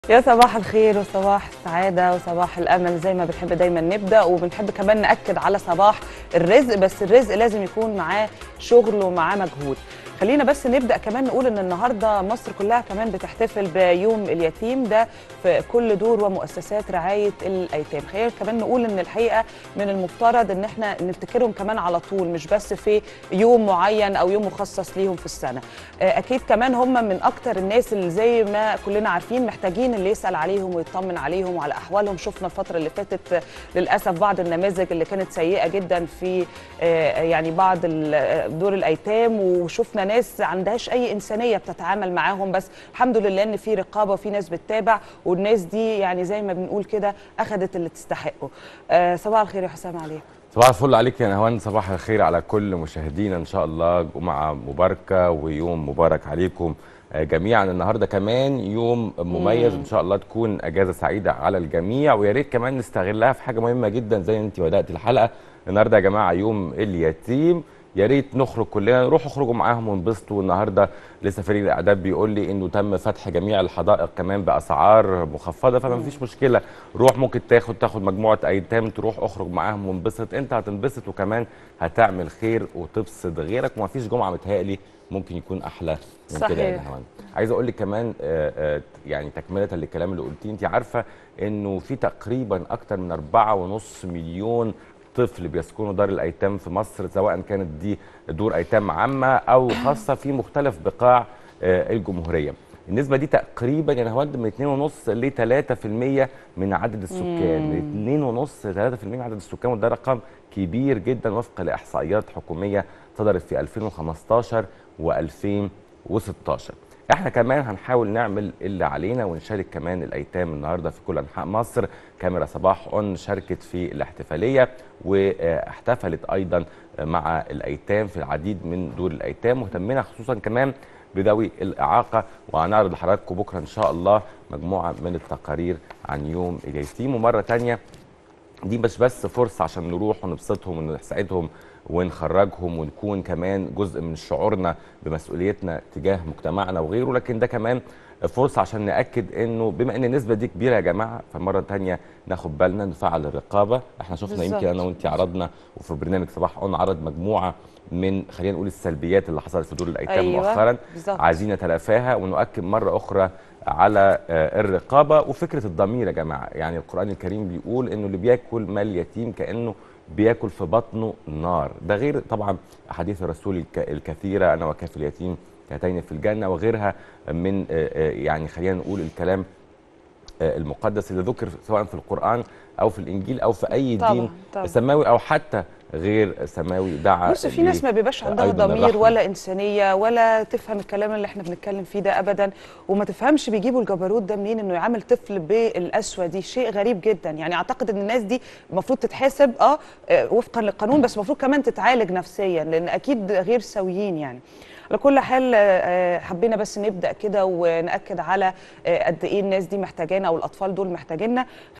يا صباح الخير وصباح السعادة وصباح الأمل زي ما بنحب دايما نبدأ وبنحب كمان نأكد على صباح الرزق بس الرزق لازم يكون معاه شغل ومعاه مجهود خلينا بس نبدأ كمان نقول إن النهاردة مصر كلها كمان بتحتفل بيوم اليتيم ده في كل دور ومؤسسات رعاية الأيتام خلينا كمان نقول إن الحقيقة من المفترض إن احنا نفتكرهم كمان على طول مش بس في يوم معين أو يوم مخصص ليهم في السنة أكيد كمان هم من أكتر الناس اللي زي ما كلنا عارفين محتاجين اللي يسأل عليهم ويطمن عليهم وعلى أحوالهم شفنا الفترة اللي فاتت للأسف بعض النماذج اللي كانت سيئة جدا في يعني بعض دور الأيتام وشفنا ناس عندهاش أي إنسانية بتتعامل معاهم بس الحمد لله إن في رقابة وفي ناس بتتابع والناس دي يعني زي ما بنقول كده أخدت اللي تستحقه صباح الخير يا حسام عليكم صباح الفل عليك يا نهوان صباح الخير على كل مشاهدينا ان شاء الله جمعه مباركه ويوم مبارك عليكم جميعا النهارده كمان يوم مميز ان شاء الله تكون اجازه سعيده على الجميع ويا ريت كمان نستغلها في حاجه مهمه جدا زي انت بدات الحلقه النهارده يا جماعه يوم اليتيم يا ريت نخرج كلنا نروح اخرجوا معاهم وانبسطوا النهارده لسه فريق الاعداد بيقول لي انه تم فتح جميع الحدائق كمان باسعار مخفضه فما فيش مشكله روح ممكن تاخد تاخد مجموعه ايتام تروح اخرج معاهم وانبسط انت هتنبسط وكمان هتعمل خير وتبسط غيرك وما فيش جمعه متهيألي ممكن يكون احلى من صحيح. كده يا نهوان عايز اقول لك كمان آآ آآ يعني تكمله للكلام اللي قلتيه انت عارفه انه في تقريبا اكتر من 4.5 مليون طفل بيسكنوا دار الايتام في مصر سواء كانت دي دور ايتام عامه او خاصه في مختلف بقاع الجمهوريه النسبه دي تقريبا يعني هود من 2.5 ل 3% من عدد السكان من 2.5 ل 3% من عدد السكان وده رقم كبير جدا وفقا لاحصائيات حكوميه صدرت في 2015 و2016 احنا كمان هنحاول نعمل اللي علينا ونشارك كمان الايتام النهارده في كل انحاء مصر كاميرا صباح اون شاركت في الاحتفاليه واحتفلت ايضا مع الايتام في العديد من دور الايتام واهتمينا خصوصا كمان بذوي الاعاقه وهنعرض لحضراتكم بكره ان شاء الله مجموعه من التقارير عن يوم اليتيم ومره ثانيه دي مش بس فرصه عشان نروح ونبسطهم ونساعدهم ونخرجهم ونكون كمان جزء من شعورنا بمسؤوليتنا تجاه مجتمعنا وغيره لكن ده كمان فرصه عشان ناكد انه بما ان النسبه دي كبيره يا جماعه فمره ثانيه ناخد بالنا نفعل الرقابه احنا شفنا بالزبط. يمكن انا وانت عرضنا وفي برنامج صباح اون عرض مجموعه من خلينا نقول السلبيات اللي حصلت في دور الايتام أيوة. مؤخرا بالزبط. عايزين نتلافاها ونؤكد مره اخرى على الرقابه وفكره الضمير يا جماعه يعني القران الكريم بيقول انه اللي بياكل مال يتيم كانه بياكل في بطنه نار ده غير طبعا احاديث الرسول الكثيره انا وكافي اليتيم كهاتين في الجنه وغيرها من يعني خلينا نقول الكلام المقدس اللي ذكر سواء في القران او في الانجيل او في اي طبعا دين طبعا. سماوي او حتى غير سماوي دعا بص في ناس ما بيبقاش عندها أيضاً ضمير الرحمة. ولا انسانيه ولا تفهم الكلام اللي احنا بنتكلم فيه ده ابدا وما تفهمش بيجيبوا الجبروت ده منين انه يعامل طفل بالقسوه دي شيء غريب جدا يعني اعتقد ان الناس دي المفروض تتحاسب اه آه، وفقا للقانون بس المفروض كمان تتعالج نفسيا لان اكيد غير سويين يعني على كل حال آه، حبينا بس نبدا كده وناكد على آه، قد ايه الناس دي محتاجانا او الاطفال دول محتاجيننا